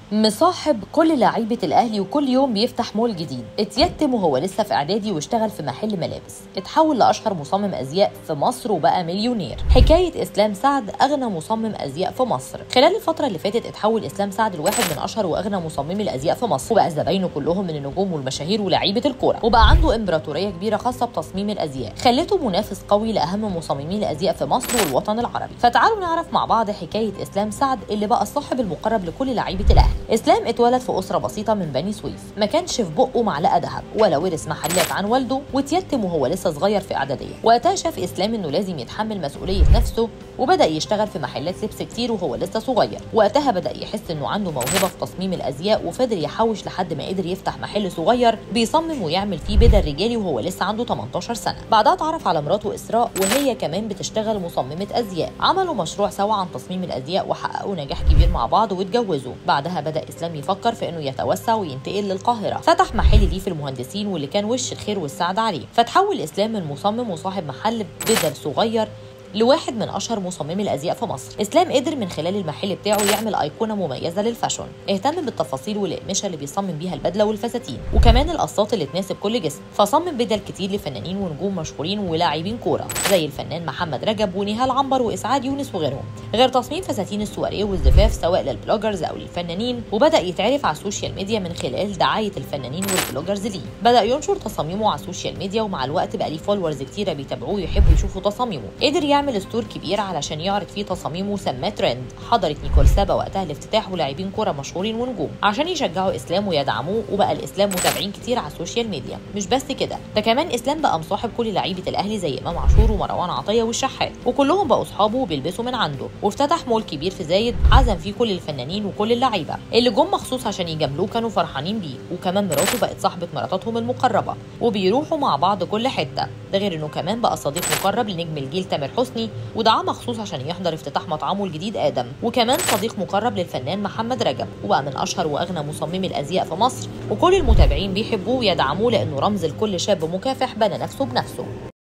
مصاحب كل لعيبة الأهلي وكل يوم بيفتح مول جديد اتيتم وهو لسه في إعدادي واشتغل في محل ملابس اتحول لأشهر مصمم أزياء في مصر وبقى مليونير حكاية إسلام سعد أغنى مصمم أزياء في مصر خلال الفترة اللي فاتت اتحول إسلام سعد لواحد من أشهر وأغنى مصممي الأزياء في مصر وبقى زباينه كلهم من النجوم والمشاهير ولاعيبة الكورة وبقى عنده إمبراطورية كبيرة خاصة بتصميم الأزياء خلته منافس قوي لأهم مصممي الأزياء في مصر والوطن العربي فتعالوا نعرف مع بعض حكاية إسلام سعد اللي بقى الصاحب المقرب لكل لعيبة الأهلي إسلام اتولد في أسرة بسيطة من بني سويف ما كانش في بقه معلقة ذهب ولا ورث محلات عن والده واتيتم وهو لسه صغير في إعدادية وقتها شاف إسلام إنه لازم يتحمل مسؤولية نفسه وبدأ يشتغل في محلات لبس كتير وهو لسه صغير وقتها بدأ يحس إنه عنده موهبة في تصميم الأزياء وفضل يحوش لحد ما قدر يفتح محل صغير بيصمم ويعمل فيه بدل رجالي وهو لسه عنده 18 سنة بعدها اتعرف على مراته إسراء وهي كمان بتشتغل مصممة أزياء عملوا مشروع سوا عن تصميم الأزياء وحققوا نجاح كبير مع بعض واتجوزوا بعدها بدأ إسلام يفكر في إنه يتوسع وينتقل للقاهرة فتح محل ليه في المهندسين واللي كان وش الخير والسعد عليه فتحول إسلام من مصمم وصاحب محل بدل صغير لواحد من اشهر مصممي الازياء في مصر اسلام قدر من خلال المحل بتاعه يعمل ايقونه مميزه للفاشون اهتم بالتفاصيل والاقمشه اللي بيصمم بيها البدله والفساتين وكمان القصات اللي تناسب كل جسم فصمم بدل كتير لفنانين ونجوم مشهورين ولاعبين كوره زي الفنان محمد رجب ونهال عنبر واسعاد يونس وغيرهم غير تصميم فساتين السواريه والزفاف سواء للبلوجرز او للفنانين وبدا يتعرف على السوشيال ميديا من خلال دعايه الفنانين والبلوجرز ليه بدا ينشر تصاميمه على السوشيال ميديا ومع الوقت بقى ليه فولورز كتيره بيتابعوه ويحبوا يشوفوا تصاميمه قدر يعمل ستور كبير علشان يعرض فيه تصاميمه وسماه ترند حضرت نيكول سابا وقتها الافتتاح ولاعبين كوره مشهورين ونجوم عشان يشجعوا اسلام ويدعموه وبقى الاسلام متابعين كتير على السوشيال ميديا مش بس كده ده كمان اسلام بقى مصاحب كل لعيبه الاهلي زي امام عاشور ومروان عطيه والشحات وكلهم بقوا اصحابه وبيلبسوا من عنده وافتتح مول كبير في زايد عزم فيه كل الفنانين وكل اللعيبه اللي جم مخصوص عشان يجاملوه كانوا فرحانين بيه وكمان مراته بقت صاحبه مراتاتهم المقربه وبيروحوا مع بعض كل حته ده غير انه كمان بقى صديق مقرب لنجم الجيل تامر حسني ودعاه مخصوص عشان يحضر افتتاح مطعمه الجديد ادم وكمان صديق مقرب للفنان محمد رجب وبقى من اشهر واغنى مصممي الازياء في مصر وكل المتابعين بيحبوه ويدعموه لانه رمز لكل شاب مكافح بنى نفسه بنفسه